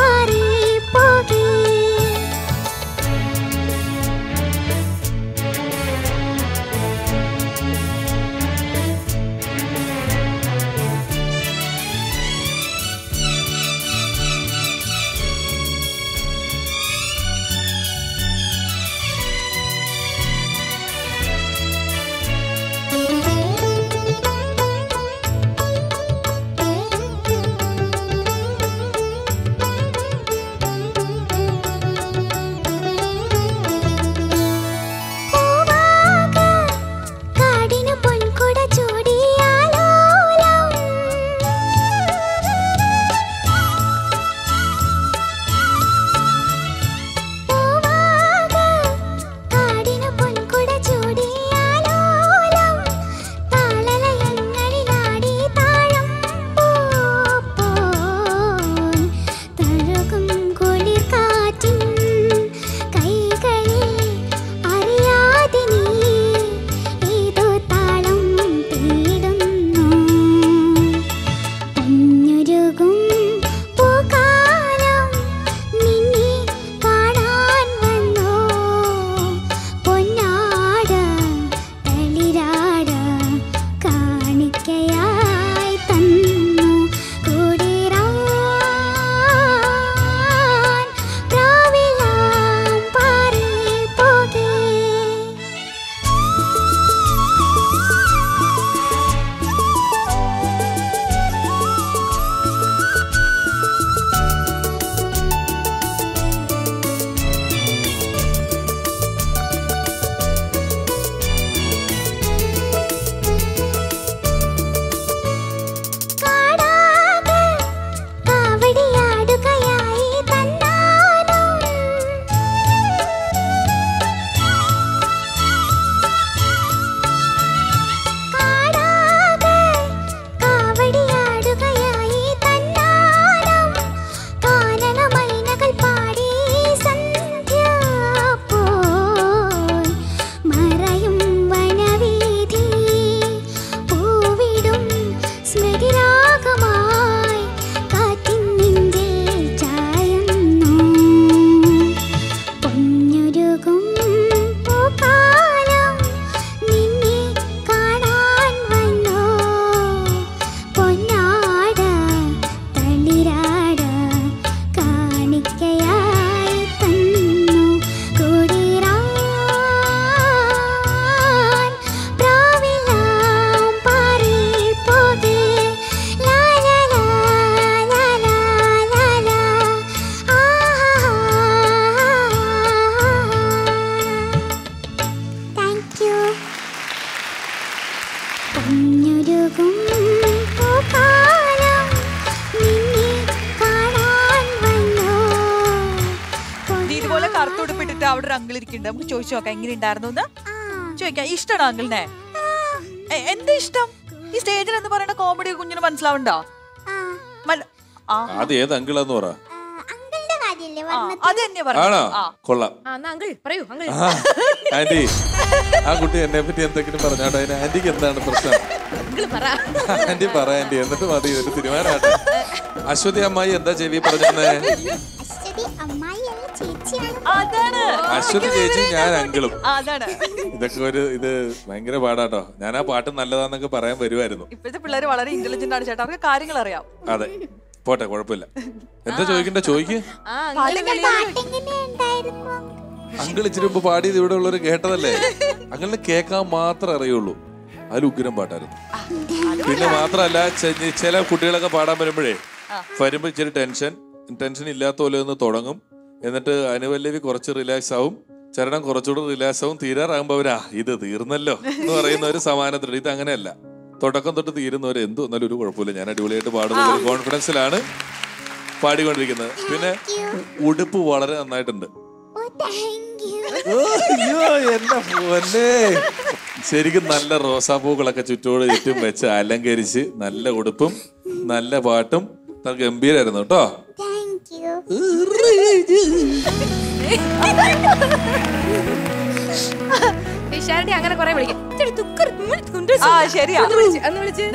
അവിടെ ഒരു അങ്കിൾ ഇരിക്കുന്നുണ്ട് നമുക്ക് ചോദിച്ചു നോക്കാം എങ്ങനെ ഉണ്ടായിരുന്നു എന്ന് ചോദിക്കാം ഇഷ്ടമാണോ അങ്കിളിനെ എ- എന്താ ഇഷ്ടം ഈ സ്റ്റേജിൽ എന്ന് പറയുന്ന കോമഡി കുഞ്ഞിന് മനസ്സിലാവണ്ടോ മന- ആ ആദ്യം ഏത് അങ്കിളാന്ന് പറ അങ്കിളുടെ കാര്യല്ലേ ആ, അത് തന്നെ ആണോ പറഞ്ഞു ആ കൊള്ളാം ആ എന്നാ അങ്കിൾ പറയൂ അങ്കിൾ ആ, ആന്റി ആ കുട്ടി എന്നെ പറ്റി എന്തെങ്കിലും പറഞ്ഞാട്ടെ അതിന് ആന്റിക്ക് എന്താണ് പ്രശ്നം അങ്കിൾ പറ ആന്റി പറ ആന്റി എന്നിട്ട് മതി ഒരു തീരുമാനമാട്ടെ അശ്വതി അമ്മായി എന്താ ചെവി പറഞ്ഞേ അശ്വതി അമ്മായി അല്ല ചേച്ചിയാണ് അതാണ് അശ്വതി ചേച്ചി ഞാൻ അങ്കിളും ആ, അതാണ് ഇതൊക്കെ ഒരു ഇത് ഭയങ്കര പാടാട്ടോ ഞാൻ ആ പാട്ട് നല്ലതാന്നൊക്കെ പറയാൻ വരുമായിരുന്നു ഇപ്പോഴത്തെ പിള്ളേർ വളരെ ഇന്റലിജന്റ് ആണ് ചേട്ടാ അവർക്ക് കാര്യങ്ങൾ അറിയാം അതെ പോട്ടെ കുഴപ്പമില്ല എന്താ ചോദിക്കണ്ട ചോദിക്ക് ആ അങ്കിൾ പാട്ടെങ്ങനെ ഉണ്ടായിരുന്നു അങ്കിൾ ഇച്ചിരി മുമ്പ് പാടിയത് ഇവിടെ ഉള്ളവർ കേട്ടതല്ലേ അങ്കിളിന് കേൾക്കാൻ മാത്രമേ അറിയുള്ളൂ അതിൽ ഉഗ്രം പാട്ടായിരുന്നു പിന്നെ മാത്രമല്ല ചെ- ചില കുട്ടികളൊക്കെ പാടാൻ വരുമ്പോഴേ വരുമ്പോ ഇച്ചിരി ടെൻഷൻ ടെൻഷൻ ഇല്ലാത്ത പോലെ ഒന്ന് തുടങ്ങും എന്നിട്ട് അനുവല്ലവി കുറച്ച് റിലാക്സ് ആവും ചരണം കുറച്ചുകൂടെ റിലാക്സ് ആവും തീരാറാകുമ്പോ അവരാ ഇത് തീർന്നല്ലോ എന്ന് പറയുന്ന ഒരു സമാനത്തിലുണ്ട് ഇത് അങ്ങനെയല്ല തുടക്കം തൊട്ട് തീരുന്നവർ എന്ത് വന്നാലും ഒരു കുഴപ്പമില്ല ഞാൻ അടിപൊളിയായിട്ട് പാടുന്ന ഒരു കോൺഫിഡൻസിലാണ് പാടിക്കൊണ്ടിരിക്കുന്നത് പിന്നെ ഉടുപ്പ് വളരെ നന്നായിട്ടുണ്ട് ഓ താങ്ക് യു അയ്യോ എന്റെ പൊന്നെ ശരിക്കും നല്ല റോസാപ്പൂക്കളൊക്കെ ചുറ്റോട് ചുറ്റും വെച്ച് അലങ്കരിച്ച് നല്ല ഉടുപ്പും നല്ല പാട്ടും നല്ല ഗംഭീരായിരുന്നു കേട്ടോ താങ്ക് യു ഷാരടി അങ്ങനെ കുറെ വിളിക്കും ഇച്ചിരി തുക്കർ ഉമ്മ കുണ്ടു ആ ശരിയാ ഒന്ന് വിളിച്ച് ഒന്ന് വിളിച്ച്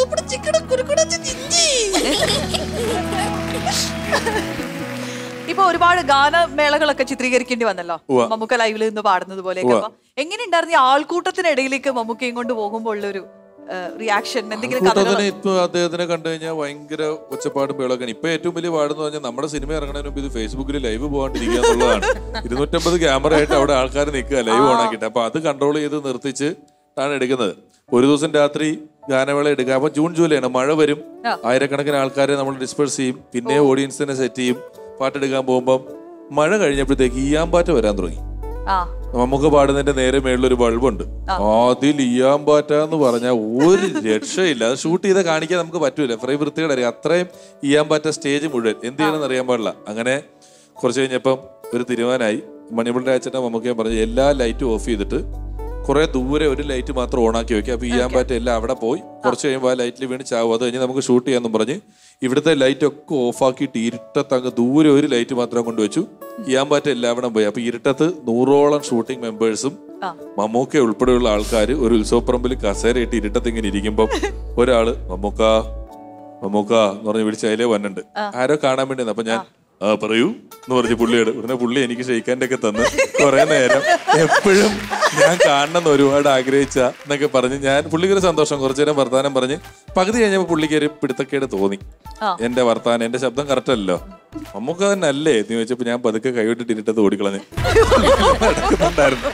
ഇപ്പൊ ഒരുപാട് ഗാനമേളകളൊക്കെ ചിത്രീകരിക്കേണ്ടി വന്നല്ലോ ഉവ്വ. മമ്മൂക്ക ലൈവിൽ നിന്ന് പാടുന്നത് പോലെയൊക്കെ ഉവ്വ. അപ്പൊ എങ്ങനെയുണ്ടായിരുന്നു ഈ ആൾക്കൂട്ടത്തിനിടയിലേക്ക് മമ്മൂക്കയും കൊണ്ട് പോകുമ്പോൾ ഉള്ളൊരു റിയാക്ഷൻ എന്തെങ്കിലും കഥകൾ കൂട്ടത്തിന് ഇപ്പൊ അദ്ദേഹത്തിനെ കണ്ടു കഴിഞ്ഞാൽ ഭയങ്കര ഒച്ചപ്പാടും ബഹളമൊക്കെയാണ് ഇപ്പൊ ഏറ്റവും വലിയ പാടെന്ന് പറഞ്ഞാൽ നമ്മുടെ സിനിമ ഇറങ്ങുന്നതിന് മുമ്പ് ഇത് ഫേസ്ബുക്കിൽ ലൈവ് പോകാണ്ടിരിക്കുക എന്നുള്ളതാണ് ഇരുന്നൂറ്റമ്പത് ക്യാമറ ആയിട്ട് അവിടെ ആൾക്കാർ നിൽക്കുക ലൈവ് ഓണാക്കിയിട്ട് അപ്പൊ അത് കൺട്രോൾ ചെയ്ത് നിർത്തിച്ച് ആണ് എടുക്കുന്നത് ഒരു ദിവസം രാത്രി ഗാനമേള എടുക്കുക അപ്പൊ ജൂൺ ജൂലൈ ആണ് മഴ വരും ആയിരക്കണക്കിന് ആൾക്കാരെ നമ്മൾ ഡിസ്പേഴ്സ് ചെയ്യും പിന്നെ ഓഡിയൻസിനെ സെറ്റ് ചെയ്യും പാട്ടെടുക്കാൻ പോകുമ്പോൾ മഴ കഴിഞ്ഞപ്പോഴത്തേക്ക് ഈയാമ്പാറ്റ വരാൻ തുടങ്ങി ആ നമുക്ക് പാടുന്നതിന്റെ നേരെ മേളിൽ ഒരു ബൾബുണ്ട് അതിൽ ഇയാമ്പാറ്റ എന്ന് പറഞ്ഞാൽ ഒരു രക്ഷയില്ല അത് ഷൂട്ട് ചെയ്ത് കാണിക്കാൻ നമുക്ക് പറ്റൂല ഫ്രൈ വൃത്തികേടായിരിക്കും അത്രയും ഇയാമ്പാറ്റ സ്റ്റേജ് മുഴുവൻ എന്ത് ചെയ്യണമെന്ന് അറിയാൻ പാടില്ല അങ്ങനെ കുറച്ച് കഴിഞ്ഞപ്പം ഒരു തീരുമാനമായി മണിമൂൾ രാജേട്ടൻ നമുക്ക് പറഞ്ഞു എല്ലാ ലൈറ്റും ഓഫ് ചെയ്തിട്ട് കുറെ ദൂരെ ഒരു ലൈറ്റ് മാത്രം ഓണാക്കി വെക്കുക അപ്പൊ ഇയാമ്പാറ്റ എല്ലാം അവിടെ പോയി കുറച്ച് കഴിയുമ്പോൾ ആ ലൈറ്റിൽ വീണ് ചാവും അത് കഴിഞ്ഞ് നമുക്ക് ഷൂട്ട് ചെയ്യാന്നും പറഞ്ഞ് ഇവിടുത്തെ ലൈറ്റ് ഒക്കെ ഓഫാക്കിയിട്ട് ഇരുട്ടത്ത് അങ്ങ് ദൂരെ ഒരു ലൈറ്റ് മാത്രം കൊണ്ടുവച്ചു ഇയാമ്പാറ്റ എല്ലാവരും പോയി അപ്പൊ ഇരുട്ടത്ത് നൂറോളം ഷൂട്ടിംഗ് മെമ്പേഴ്സും ആ. മമ്മൂക്ക ഉൾപ്പെടെയുള്ള ആൾക്കാർ ഒരു ഉത്സവപ്പറമ്പിൽ കസേരയിട്ട് ഇരുട്ടത്ത് ഇങ്ങനെ ഇരിക്കുമ്പം ഒരാള് മമ്മൂക്ക മമ്മൂക്ക എന്ന് പറഞ്ഞ് വിളിച്ച് അതിലേ വന്നിട്ടുണ്ട് ആരോ കാണാൻ വേണ്ടി വന്നു. അപ്പൊ ഞാൻ ആ പറയൂ എന്ന് പറഞ്ഞ് പുള്ളിയോട് ഉടനെ പുള്ളി എനിക്ക് ഷെയ്ക്കാൻ്റെ ഒക്കെ തന്ന് കുറെ നേരം എപ്പോഴും ഞാൻ കാണണമെന്ന് ഒരുപാട് ആഗ്രഹിച്ച എന്നൊക്കെ പറഞ്ഞ് ഞാൻ പുള്ളിക്കൊരു സന്തോഷം കുറച്ചു നേരം വർത്താനം പറഞ്ഞ് പകുതി കഴിഞ്ഞപ്പോൾ പുള്ളിക്ക് ഒരു പിടുത്തക്കേട് തോന്നി ആ. എന്റെ വർത്താനം എന്റെ ശബ്ദം കറക്റ്റ് അല്ലല്ലോ നമുക്ക് തന്നെ അല്ലേ എന്ന് ചോദിച്ചപ്പോ ഞാൻ പതുക്കെ കൈവിട്ടിട്ട് ഇരുട്ടത്ത് ഓടിക്കളഞ്ഞ് നടക്കുന്നുണ്ടായിരുന്നു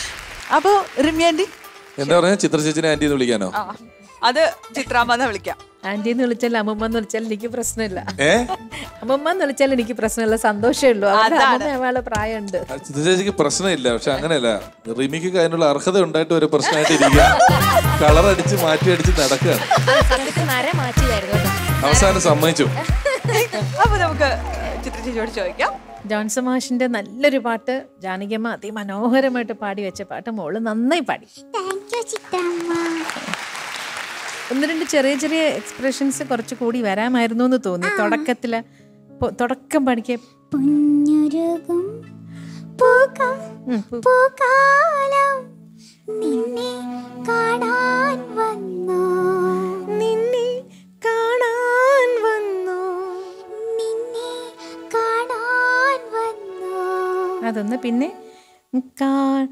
അപ്പൊ റിമ്യാൻഡി എന്താ പറഞ്ഞ ചിത്ര ചേച്ചിനെ ആന്റി എന്ന് വിളിക്കാനോ ആ അത് ചിത്രാമ്മന്ന് വിളിക്കാം ആന്റി എന്ന് വിളിച്ചാൽ അമ്മമ്മ എന്ന് വിളിച്ചാൽ എനിക്ക് പ്രശ്നമില്ല ഏ അമ്മമ്മ എന്ന് വിളിച്ചാൽ എനിക്ക് പ്രശ്നമില്ല സന്തോഷമേ ഉള്ളൂ അവരുടെ അതാണ്. അമ്മമ്മ അവളെ പ്രായമുണ്ട് ആ, ചിത്ര ചേച്ചിക്ക് പ്രശ്നമില്ല പക്ഷെ അങ്ങനെയല്ല റിമിക്ക് അതിനുള്ള അർഹത ഉണ്ടായിട്ട് ഒരു പ്രശ്നമായിട്ട് ഇരിക്കുക കളർ അടിച്ച് മാറ്റി അടിച്ച് നടക്കുകയാണ് സത്യത്തിൽ നര മാറ്റിയതായിരുന്നു കേട്ടോ അവസാനം സമ്മതിച്ചു അപ്പൊ നമുക്ക് ചിത്ര ചേച്ചിയോട് ചോദിക്കാം ജോൺസൺ മാഷിന്റെ നല്ലൊരു പാട്ട് ജാനകിയമ്മ അതിമനോഹരമായിട്ട് പാടി വെച്ച പാട്ട് മോള് നന്നായി പാടി താങ്ക് യു ചിത്രമ്മ ഒന്ന് രണ്ട് ചെറിയ ചെറിയ എക്സ്പ്രഷൻസ് കുറച്ച് കൂടി വരാമായിരുന്നു എന്ന് തോന്നി തുടക്കത്തില് പൊ- തുടക്കം പഠിക്ക പുഞ്ഞുരുകും പൂക്കം പൂക്കാലം നിന്നെ കാണാൻ വന്നു നിന്നെ കാണാൻ വന്നു നിന്നെ കാണാൻ വന്നു അതൊന്ന് പിന്നെ കാ-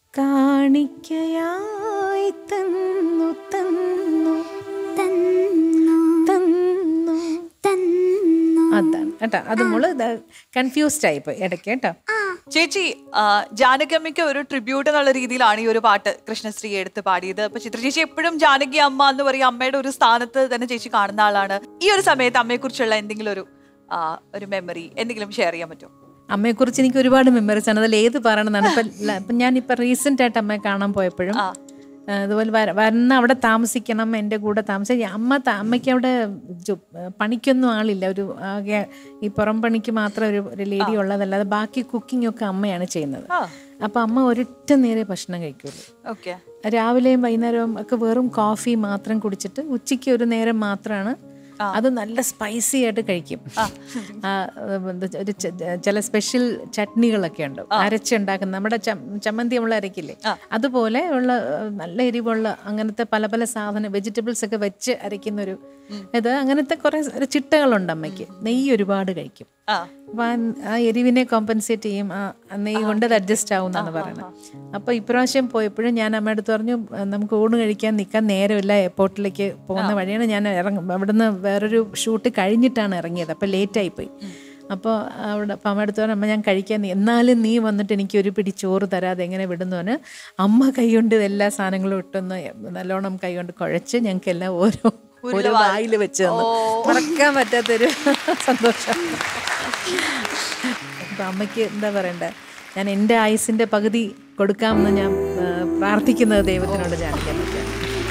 കാണിക്കയായി തന്നു തന്നു തന്നു തന്നു തന്നു അതാണ് കേട്ടോ അത് മോള് കൺഫ്യൂസ്ഡ് ആയിപ്പോയി ഇടയ്ക്ക് കേട്ടോ ചേച്ചി ആ, ജാനകമ്മയ്ക്ക് ഒരു ട്രിബ്യൂട്ട് എന്നുള്ള രീതിയിലാണ് ഈ ഒരു പാട്ട് കൃഷ്ണശ്രീ എടുത്ത് പാടിയത് അപ്പൊ ചിത്ര ചേച്ചി എപ്പോഴും ജാനകി അമ്മ എന്ന് പറയും അമ്മയുടെ ഒരു സ്ഥാനത്ത് തന്നെ ചേച്ചി കാണുന്ന ആളാണ് ഈ ഒരു സമയത്ത് അമ്മയെ കുറിച്ചുള്ള എന്തെങ്കിലും ഒരു ആ, ഒരു മെമ്മറി എന്തെങ്കിലും ഷെയർ ചെയ്യാൻ പറ്റുമോ അമ്മയെക്കുറിച്ച് എനിക്ക് ഒരുപാട് മെമ്മറീസ് ആണ് അതിൽ ഏത് പറയണമെന്നാണ് ഇപ്പം ല- ഇപ്പം ഞാനിപ്പോൾ റീസെൻ്റ് ആയിട്ട് അമ്മയെ കാണാൻ പോയപ്പോഴും ആ. ആ, അതുപോലെ വര- വന്ന് അവിടെ താമസിക്കണം എൻ്റെ കൂടെ താമസിക്കാം അമ്മ ത- അമ്മയ്ക്ക് അവിടെ ജോ- പണിക്കൊന്നും ആളില്ല ഒരു ആകെ ഈ പുറം പണിക്ക് മാത്രം ഒരു ഒരു ലേഡി ഉള്ളതല്ലാതെ ബാക്കി കുക്കിംഗ് ഒക്കെ അമ്മയാണ് ചെയ്യുന്നത് അപ്പം അമ്മ ഒരൊറ്റ നേരെ ഭക്ഷണം കഴിക്കുള്ളൂ ഓക്കെ രാവിലെയും വൈകുന്നേരവും ഒക്കെ വെറും കോഫി മാത്രം കുടിച്ചിട്ട് ഉച്ചയ്ക്ക് ഒരു നേരം മാത്രമാണ് അത് നല്ല സ്പൈസി ആയിട്ട് കഴിക്കും ആ, എന്താ ച- ഒരു ച- ചില സ്പെഷ്യൽ ചട്നികളൊക്കെ ഉണ്ട് അരച്ചുണ്ടാക്കുന്ന നമ്മുടെ ചം- ചമ്മന്തി നമ്മൾ അരക്കില്ലേ അതുപോലെ ഉള്ള ആ, നല്ല എരിവുള്ള അങ്ങനത്തെ പല പല സാധനം വെജിറ്റബിൾസ് ഒക്കെ വെച്ച് അരയ്ക്കുന്ന ഒരു ഇത് അങ്ങനത്തെ കുറെ ഒരു ചിട്ടകളുണ്ട് അമ്മയ്ക്ക് നെയ്യ് ഒരുപാട് കഴിക്കും ആ. അപ്പൊ ആ- ആ എരിവിനെ കോമ്പൻസേറ്റ് ചെയ്യും ആ ആ നെയ്യ് കൊണ്ട് അത് അഡ്ജസ്റ്റ് ആവും എന്നാണ് പറയുന്നത് അപ്പൊ ഇപ്രാവശ്യം പോയപ്പോഴും ഞാൻ അമ്മയുടെ അടുത്ത് പറഞ്ഞു "ആ, നമുക്ക് ഊണ് കഴിക്കാൻ നിൽക്കാൻ നേരമില്ല എയർപോർട്ടിലേക്ക് പോകുന്ന വഴിയാണ് ഞാൻ ഇറങ്ങും അവിടുന്ന് വേറൊരു ഷൂട്ട് കഴിഞ്ഞിട്ടാണ് ഇറങ്ങിയത് അപ്പൊ ലേറ്റ് ആയിപ്പോയി അപ്പോൾ അവിടെ അപ്പം അമ്മ അടുത്ത് പറഞ്ഞു അമ്മ ഞാൻ കഴിക്കാൻ നീ- എന്നാലും നീ വന്നിട്ട് എനിക്ക് ഒരു പിടി ചോറ് തരാതെ എങ്ങനെ വിടുന്നവന് അമ്മ കൈകൊണ്ട് എല്ലാ സാധനങ്ങളും ഇട്ടൊന്ന് നല്ലോണം കൈകൊണ്ട് കുഴച്ച് ഞങ്ങൾക്കെല്ലാം ഓരോ ഓരോ വായിൽ വെച്ച് തന്നു മറക്കാൻ പറ്റാത്തൊരു സന്തോഷം അപ്പം അമ്മയ്ക്ക് എന്താ പറയണ്ടേ ഞാൻ എൻ്റെ ആയുസിൻ്റെ പകുതി കൊടുക്കാമെന്ന് ഞാൻ ആ, പ്രാർത്ഥിക്കുന്നത് ദൈവത്തിനോട് ജാനിക്കാൻ പറ്റും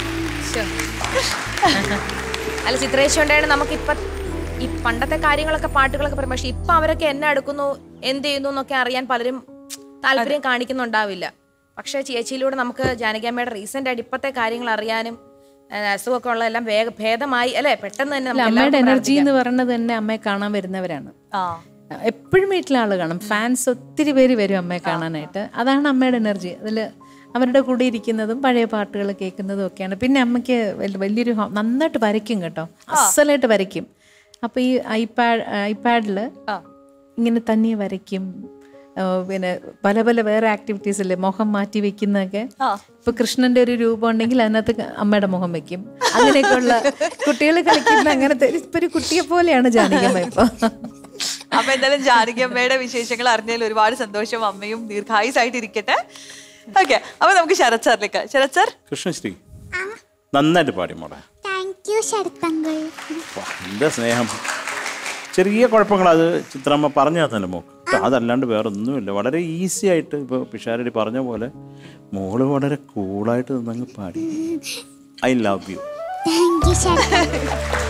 അല്ല ചിത്രേശി ഉണ്ടായിട്ട് നമുക്ക് ഇപ്പൊ ഈ പണ്ടത്തെ കാര്യങ്ങളൊക്കെ പാട്ടുകളൊക്കെ പറയും പക്ഷെ ഇപ്പൊ അവരൊക്കെ എന്നെ എടുക്കുന്നു എന്ത് ചെയ്യുന്നു എന്നൊക്കെ അറിയാൻ പലരും താല്പര്യം കാണിക്കുന്നുണ്ടാവില്ല പക്ഷെ ചേച്ചിയിലൂടെ നമുക്ക് ജാനകിയമ്മയുടെ റീസെന്റ് ആയിട്ട് ഇപ്പത്തെ കാര്യങ്ങൾ അറിയാനും ആ, അസുഖമൊക്കെ ഉള്ള എല്ലാം വേഗ ഭേദമായി അല്ലേ പെട്ടെന്ന് തന്നെ അല്ല നമുക്ക് അമ്മയുടെ എല്ലാവർക്കും എനർജി എന്ന് പറയുന്നത് തന്നെ അമ്മയെ കാണാൻ വരുന്നവരാണ് ആ എപ്പോഴും വീട്ടിൽ ആള് കാണും ഫാൻസ് ഒത്തിരി പേര് വരും അമ്മയെ കാണാനായിട്ട് അതാണ് അമ്മയുടെ എനർജി അതിൽ അവരുടെ കൂടെ ഇരിക്കുന്നതും പഴയ പാട്ടുകൾ കേൾക്കുന്നതും ഒക്കെയാണ് പിന്നെ അമ്മയ്ക്ക് വൽ- വലിയൊരു ഹോ- നന്നായിട്ട് വരയ്ക്കും കേട്ടോ അസലായിട്ട് വരയ്ക്കും അപ്പോൾ ഈ ഐപാഡ് ഐപാഡിൽ ഇങ്ങനെ തന്നെ വരയ്ക്കും ആ, പിന്നെ പല പല വേറെ ആക്ടിവിറ്റീസ് അല്ലേ മുഖം മാറ്റി വെക്കുന്നതൊക്കെ ഇപ്പൊ കൃഷ്ണന്റെ ഒരു രൂപം ഉണ്ടെങ്കിൽ അതിനകത്ത് ക- അമ്മയുടെ മുഖം വെക്കും അങ്ങനെയൊക്കെയുള്ള കുട്ടികൾ കളിക്കുന്ന അങ്ങനത്തെ ഒരു- ഇപ്പൊ ഒരു കുട്ടിയെ പോലെയാണ് ജാനകിയമ്മ ഇപ്പൊ അപ്പൊ എന്തായാലും ജാനകിയമ്മയുടെ വിശേഷങ്ങൾ അറിഞ്ഞതിൽ ഒരുപാട് സന്തോഷം അമ്മയും ദീർഘായുസായിട്ട് ഇരിക്കട്ടെ ഓക്കെ അപ്പൊ നമുക്ക് ശരത് സാറിലേക്ക് ശരത് സാർ കൃഷ്ണശ്രീ നന്നായിട്ട് പാടി മോളെ താങ്ക് യു ശരത്തങ്കിൾ വാ, എന്താ സ്നേഹം ചെറിയ കുഴപ്പങ്ങൾ അത് ചിത്രമ്മ പറഞ്ഞാൽ തന്നെ മോക്ക് ട്ടോ, അതല്ലാണ്ട് വേറെ ഒന്നുമില്ല വളരെ ഈസി ആയിട്ട് ഇപ്പോൾ പിഷാരടി പറഞ്ഞ പോലെ മോള് വളരെ കൂളായിട്ട് നിന്നങ്ങ് പാടി I love you thank you ശരത്തങ്കിൾ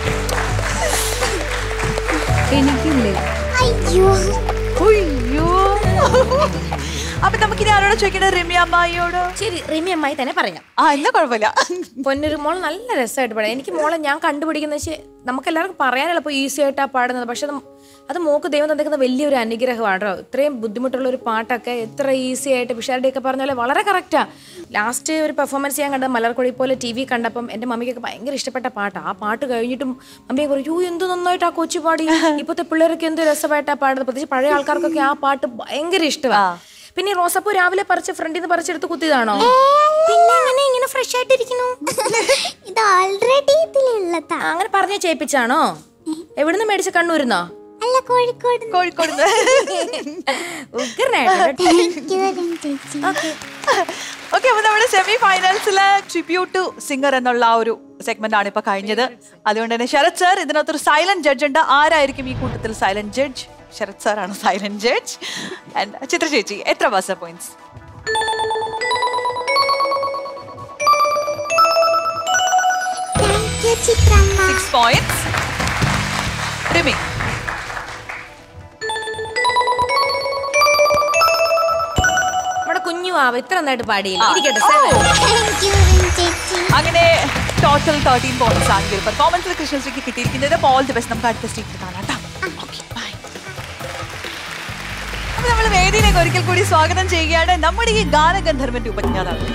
എനിക്കില്ലേ അയ്യോ അയ്യോ അപ്പൊ നമുക്കിനി ആരോട് ചോദിക്കണേ രമ്യ അമ്മായിയോട് ശരി റിമി അമ്മായി തന്നെ പറയാം ആ എന്നാ കുഴപ്പമില്ല പൊന്നൊരു മോൾ നല്ല രസമായിട്ട് പാടാം എനിക്ക് മോളെ ഞാൻ കണ്ടുപിടിക്കുന്ന വെച്ചാൽ നമുക്ക് എല്ലാവർക്കും പറയാൻ എളുപ്പം ഈസി ആയിട്ടാണ് പാടുന്നത് പക്ഷെ അത് അത് മോക്ക് ദൈവം തന്നിരിക്കുന്ന വലിയൊരു അനുഗ്രഹമാണ് കേട്ടോ ഇത്രയും ബുദ്ധിമുട്ടുള്ള ഒരു പാട്ടൊക്കെ എത്ര ഈസി ആയിട്ട് പിഷാരുടെയൊക്കെ പറഞ്ഞ പോലെ വളരെ കറക്റ്റാ ലാസ്റ്റ് ഒരു പെർഫോമൻസ് ഞാൻ കണ്ടത് മലർക്കൊടി പോലെ ടി വി കണ്ടപ്പം എൻ്റെ മമ്മിക്കൊക്കെ ഭയങ്കര ഇഷ്ടപ്പെട്ട പാട്ടാണ് ആ പാട്ട് കഴിഞ്ഞിട്ടും മമ്മിയെ പറയും യൂ എന്ത് നന്നായിട്ട് ആ കൊച്ചു പാടി ഇപ്പോഴത്തെ പിള്ളേരൊക്കെ എന്ത് രസമായിട്ടാണ് പാടുന്നത് പ്രത്യേകിച്ച് പഴയ ആൾക്കാർക്കൊക്കെ ആ പാട്ട് ഭയങ്കര ഇഷ്ടമാണ് പിന്നെ ഈ റോസപ്പൂ രാവിലെ പറിച്ച് ഫ്രണ്ടിൽ നിന്ന് പറിച്ചെടുത്ത് കുത്തിയതാണോ പിന്നെ എങ്ങനെ ഇങ്ങനെ ഫ്രഷ് ആയിട്ടിരിക്കുന്നു ഇത് ഓൾറെഡി ഇതിലുള്ളതാ അങ്ങനെ പറഞ്ഞ ചെയ്യിപ്പിച്ചാണോ എവിടുന്ന് മേടിച്ച കണ്ണൂരുന്നോ അല്ല കോഴിക്കോട് കോഴിക്കോട് ഉഗ്രനായിട്ട് താങ്ക് യു വരും ചേച്ചി ഓക്കെ അപ്പൊ നമ്മുടെ സെമി ഫൈനൽസിലെ ട്രിബ്യൂട്ട് ടു സിംഗർ എന്നുള്ള ആ ഒരു സെഗ്മെന്റ് ആണ് ഇപ്പൊ കഴിഞ്ഞത് അതുകൊണ്ട് തന്നെ ശരത് സാർ ഇതിനകത്തൊരു സൈലന്റ് ജഡ്ജ് ഉണ്ട് ആരായിരിക്കും ഈ കൂട്ടത്തിൽ സൈലന്റ് ജഡ്ജ് ശരത് സാർ ആണ് സൈലന്റ് ജഡ്ജ് ആൻഡ് ചിത്ര ചേച്ചി എത്ര ബസ പോയിന്റ്സ് താങ്ക് യു ചിത്രമ്മ സിക്സ് പോയിന്റ്സ് റിമി നമ്മുടെ കുഞ്ഞു ആവ ഇത്ര നന്നായിട്ട് പാടിയില്ല ഇരിക്കട്ടെ seven. താങ്ക് യു വരും ചേച്ചി അങ്ങനെ ടോട്ടൽ തേർട്ടീൻ പോയിന്റ്സ് ആണ് ഈ ഒരു പെർഫോമൻസിൽ കൃഷ്ണശ്രീക്ക് കിട്ടിയിരിക്കുന്നത് അപ്പോൾ ഓൾ ദി ബെസ്റ്റ് നമുക്ക് അടുത്ത സ്റ്റേറ്റിൽ കാണാം കേട്ടോ ഓക്കെ ബൈ അപ്പൊ നമ്മൾ വേദിയിലേക്ക് ഒരിക്കൽ കൂടി സ്വാഗതം ചെയ്യുകയാണ് നമ്മുടെ ഈ ഗാനഗന്ധർവന്റെ ഉപജ്ഞാതാവ്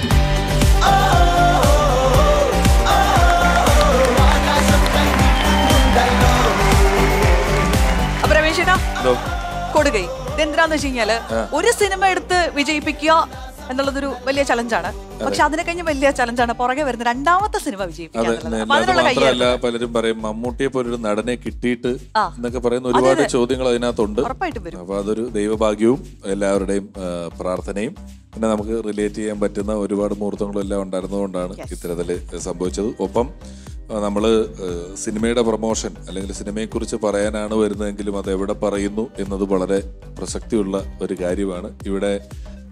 അപ്പൊ രമേശ് ചേട്ടാ എന്തോ കൊടുകൈ ഇതെന്തിനാന്ന് വെച്ച് കഴിഞ്ഞാല് ഒരു സിനിമ എടുത്ത് വിജയിപ്പിക്കുക എന്നുള്ളതൊരു വലിയ ചലഞ്ചാണ് പക്ഷെ അതിനെ കഴിഞ്ഞ് വലിയ ചലഞ്ചാണ് പുറകെ വരുന്ന രണ്ടാമത്തെ സിനിമ വിജയിപ്പിക്കുക അതെ എന്നുള്ളത്. നെ- അപ്പൊ അത് അതിനുള്ള മാത്രമല്ല കയ്യായിരുന്നു പലരും പറയും മമ്മൂട്ടിയെ പോലൊരു നടനെ കിട്ടിയിട്ട് ആ. എന്നൊക്കെ പറയുന്ന ഒരുപാട് ചോദ്യങ്ങൾ അതിനകത്തുണ്ട് ഉറപ്പായിട്ടും വരും അപ്പൊ അതൊരു ദൈവഭാഗ്യവും എല്ലാവരുടെയും ആ, പ്രാർത്ഥനയും പിന്നെ നമുക്ക് റിലേറ്റ് ചെയ്യാൻ പറ്റുന്ന ഒരുപാട് മുഹൂർത്തങ്ങളും എല്ലാം ഉണ്ടായിരുന്നതുകൊണ്ടാണ് ഇത്തരത്തില് സംഭവിച്ചത് ഒപ്പം ആ, നമ്മള് ആ, സിനിമയുടെ പ്രൊമോഷൻ അല്ലെങ്കിൽ സിനിമയെക്കുറിച്ച് പറയാനാണ് വരുന്നതെങ്കിലും അത് എവിടെ പറയുന്നു എന്നത് വളരെ പ്രസക്തിയുള്ള ഒരു കാര്യമാണ് ഇവിടെ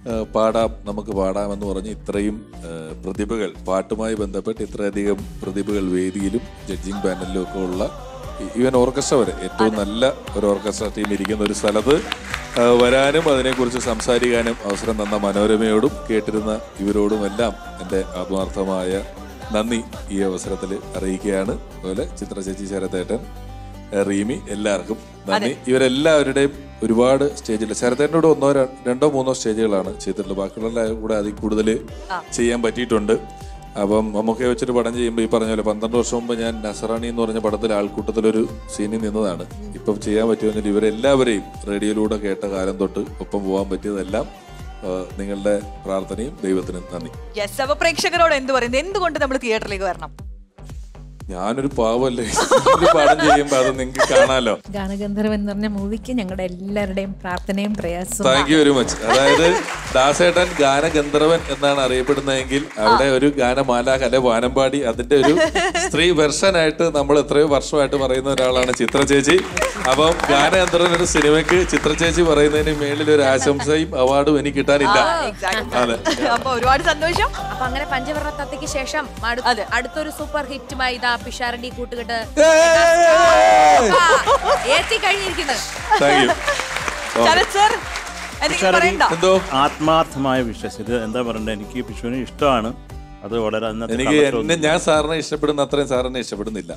ആ, പാടാം നമുക്ക് പാടാമെന്ന് പറഞ്ഞ് ഇത്രയും ആ, പ്രതിഭകൾ പാട്ടുമായി ബന്ധപ്പെട്ട് ഇത്രയധികം പ്രതിഭകൾ വേദിയിലും ജഡ്ജിങ് പാനലിലും ഒക്കെ ഉള്ള ഈവൻ ഓർക്കസ്ട്ര വരെ ഏറ്റവും നല്ല ഒരു ഓർക്കസ്ട്ര ടീം ഇരിക്കുന്ന ഒരു സ്ഥലത്ത് ആ, വരാനും അതിനെക്കുറിച്ച് സംസാരിക്കാനും അവസരം തന്ന മനോരമയോടും കേട്ടിരുന്ന ഇവരോടുമെല്ലാം എൻ്റെ ആത്മാർത്ഥമായ നന്ദി ഈ അവസരത്തിൽ അറിയിക്കുകയാണ് അതുപോലെ ചിത്ര ചേച്ചി ശരത്തേട്ടൻ റീമി എല്ലാവർക്കും നന്ദി ഇവരെല്ലാവരുടെയും ഒരുപാട് സ്റ്റേജിൽ ശരത്തേട്ടനോട് ഒന്നോ ര- രണ്ടോ മൂന്നോ സ്റ്റേജുകളാണ് ചെയ്തിട്ടുള്ളത് ബാക്കിയുള്ള കൂടെ അതിൽ കൂടുതൽ ചെയ്യാൻ പറ്റിയിട്ടുണ്ട് അപ്പം നമുക്ക് വെച്ചൊരു പടം ചെയ്യുമ്പോൾ ഈ പറഞ്ഞ പോലെ പന്ത്രണ്ട് വർഷം മുമ്പ് ഞാൻ നസറാണി എന്ന് പറഞ്ഞ പടത്തിൽ ആൾക്കൂട്ടത്തിലൊരു സീനിൽ നിന്നതാണ് ഇപ്പം ചെയ്യാൻ പറ്റുമെങ്കിൽ ഇവരെല്ലാവരെയും റേഡിയോയിലൂടെ കേട്ട കാലം തൊട്ട് ഒപ്പം പോകാൻ പറ്റിയതെല്ലാം ആ, നിങ്ങളുടെ പ്രാർത്ഥനയും ദൈവത്തിനും നന്ദി യെസ് അപ്പൊ പ്രേക്ഷകരോട് എന്ത് പറയുന്നത് എന്തുകൊണ്ട് നമ്മൾ തിയേറ്ററിലേക്ക് വരണം ഞാനൊരു പാവല്ലേ ഒരു പടം ചെയ്യുമ്പോൾ അത് നിങ്ങൾക്ക് കാണാലോ ഗാനഗന്ധർവൻ എന്ന് പറഞ്ഞ മൂവിക്ക് ഞങ്ങളുടെ എല്ലാവരുടെയും പ്രാർത്ഥനയും പ്രയാസവും താങ്ക് യു വെരി മച്ച് അതായത് ദാസേട്ടൻ ഗാനഗന്ധർവൻ എന്നാണ് അറിയപ്പെടുന്നതെങ്കിൽ അവിടെ ഒരു ഗാനമാലാഖ അല്ലെ വാനമ്പാടി അതിന്റെ ഒരു സ്ത്രീ വെർഷൻ ആയിട്ട് നമ്മൾ എത്രയോ വർഷമായിട്ട് പറയുന്ന ഒരാളാണ് ചിത്ര ചേച്ചി അപ്പം ഗാനഗന്ധർവൻ ഒരു സിനിമയ്ക്ക് ചിത്ര ചേച്ചി പറയുന്നതിന് മേളിൽ ഒരു ആശംസയും അവാർഡും എനിക്ക് കിട്ടാനില്ല അതെ അപ്പൊ ഒരുപാട് സന്തോഷം അപ്പൊ അങ്ങനെ പഞ്ചവർണ്ണ തത്തയ്ക്ക് ശേഷം അടു- അതെ. അടുത്തൊരു സൂപ്പർ ഹിറ്റുമായി ഇതാ പിഷാരടി കൂട്ടുകെട്ട് എത്തി കഴിഞ്ഞിരിക്കുന്നത് താങ്ക് യു ശരത് സർ എന്തെങ്കിലും പറയണ്ട എന്തോ ആത്മാർത്ഥമായ വിശ്വസ് ഇത് എന്താ പറയണ്ടേ എനിക്ക് വിഷുവിനെ ഇഷ്ടമാണ് അത് വളരെ അന്നത്തെ എനിക്ക് കാലത്ത് എന്നെ ഞാൻ സാറിനെ ഇഷ്ടപ്പെടുന്ന അത്രയും സാറിനെ ഇഷ്ടപ്പെടുന്നില്ല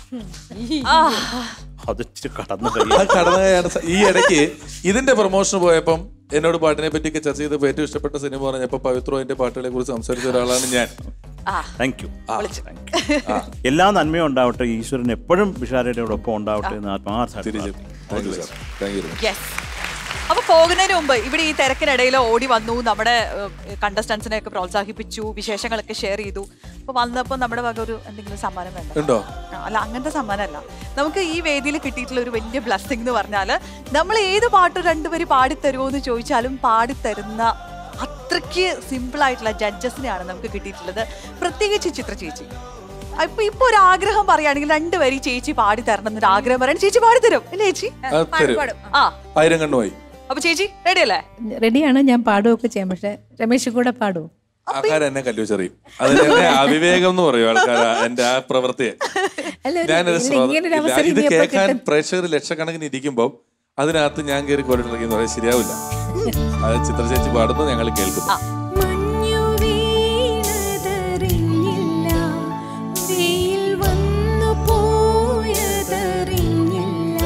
അത് ഇച്ചിരി കടന്നു ആ കടന്നകയാണ് സ- ഈ ഇടയ്ക്ക് ഇതിന്റെ പ്രൊമോഷൻ പോയപ്പം എന്നോട് പാട്ടിനെ പറ്റിയൊക്കെ ചർച്ച ചെയ്തപ്പോൾ ഏറ്റവും ഇഷ്ടപ്പെട്ട സിനിമ പറഞ്ഞപ്പോൾ പവിത്രോ എന്റെ പാട്ടുകളെ കുറിച്ച് സംസാരിച്ച ഒരാളാണ് ഞാൻ താങ്ക് യു എല്ലാ നന്മയും ഉണ്ടാവട്ടെ ഈശ്വരൻ എപ്പോഴും വിഷാരയുടെ ഒപ്പം ഉണ്ടാവട്ടെ എന്ന് ആത്മാർത്ഥമായിട്ട് തിരിച്ചു thank you sir thank you yes അപ്പൊ പോകുന്നതിന് മുമ്പ് ഇവിടെ ഈ തിരക്കിനിടയിൽ ഓടി വന്നു നമ്മുടെ കണ്ടസ്റ്റൻസിനെ ഒക്കെ പ്രോത്സാഹിപ്പിച്ചു വിശേഷങ്ങളൊക്കെ ഷെയർ ചെയ്തു അപ്പൊ വന്നപ്പോ നമ്മുടെ വക ഒരു എന്തെങ്കിലും സമ്മാനം വേണ്ട ഉണ്ടോ ആ, അല്ല അങ്ങനത്തെ സമ്മാനമല്ല നമുക്ക് ഈ വേദിയിൽ കിട്ടിയിട്ടുള്ള ഒരു വലിയ ബ്ലസ്സിംഗ് എന്ന് പറഞ്ഞാല് നമ്മൾ ഏത് പാട്ട് രണ്ടുപേര് പാടിത്തരുമോ എന്ന് ചോദിച്ചാലും പാടിത്തരുന്ന അത്രയ്ക്ക് സിമ്പിൾ ആയിട്ടുള്ള ജഡ്ജസിനെയാണ് നമുക്ക് കിട്ടിയിട്ടുള്ളത് പ്രത്യേകിച്ച് ചിത്ര ചേച്ചി ഇപ്പൊ ഇപ്പൊ ഒരു ആഗ്രഹം പറയുകയാണെങ്കിൽ രണ്ടുപേരും ഈ ചേച്ചി പാടി തരണം എന്നൊരു ആഗ്രഹം പറയാൻ ചേച്ചി പാടിത്തരും അല്ലേ ചേച്ചി അത് തരും ആ ആയിരം കണ്ണുമായി അപ്പൊ ചേച്ചി റെഡി അല്ലേ റെഡിയാണ് ഞാൻ പാടുകയൊക്കെ ചെയ്യാം പക്ഷെ രമേശ് കൂടെ പാടുമോ ആൾക്കാർ എന്നെ കല്ലുവെച്ചറിയും അതിന് എന്നെ അവിവേകം എന്ന് പറയും ആൾക്കാർ എന്റെ ആ പ്രവൃത്തിയെ അല്ല, ഒരു- ഞാനൊരു ഇല്ല, ശ്രോത- ഇങ്ങനൊരു ഇല്ല, അവസരം ഇത് ഇനി എപ്പോ കേൾക്കാൻ കിട്ടും? പ്രേക്ഷകർ ലക്ഷക്കണക്കിന് ഇരിക്കുമ്പോൾ അതിനകത്ത് ഞാൻ കയറി കൊണ്ടിട്ടിരിക്കുന്ന പറയാൻ ശരിയാവില്ല അത് ചിത്ര ചേച്ചി പാടുന്നത് ഞങ്ങൾ കേൾക്കുന്നു മഞ്ഞു വീണതറിഞ്ഞില്ല വെയിൽ വന്നു പോയതറിഞ്ഞില്ല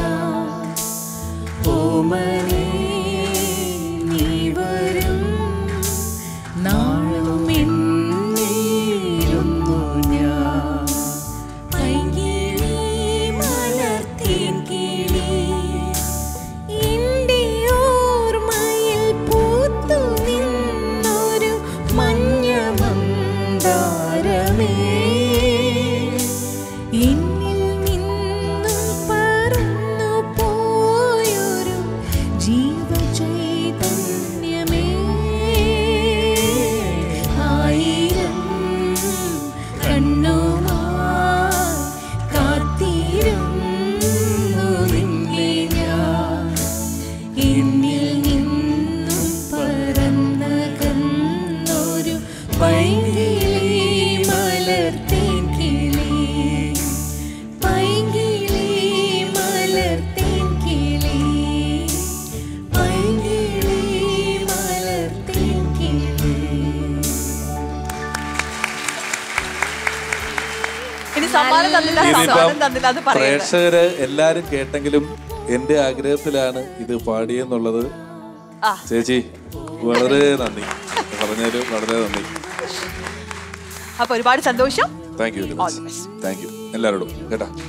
ഓമനേ നീ വരും നാളും എന്നിരുന്നു ഞാൻ പൈകിളി മലർത്തേൻ കിളി എന്റെ ഓർമ്മയിൽ പൂത്തു നിന്നൊരു മഞ്ഞ മന്ദാരമേ എന്നിൽ നിന്നും പറന്നു പോയൊരു ജീവചൈതന്യമേ ആയിരം കണ്ണുമായി കാത്തിരുന്നു നിന്നെ ഞാൻ എന്നിൽ നിന്നും പറന്നകന്നൊരു പൈങ്കിളി മലർത്തേൻ കിളി പൈങ്കിളി മലർത്തേൻ കിളി പൈങ്കിളി മലർത്തേൻ കിളി ഇനി സമ്മാനം തന്നില്ല ഇതിപ്പം സമ്മാനം തന്നില്ല അത് പറയരുത് പ്രേക്ഷകര് എല്ലാരും കേട്ടെങ്കിലും എന്റെ ആഗ്രഹത്തിലാണ് ഇത് പാടിയെന്നുള്ളത് ആ. ചേച്ചി വളരെ നന്ദി പറഞ്ഞാലും വളരെ നന്ദി അപ്പൊ ഒരുപാട് സന്തോഷം thank you very much thank you എല്ലാവരോടും കേട്ടാ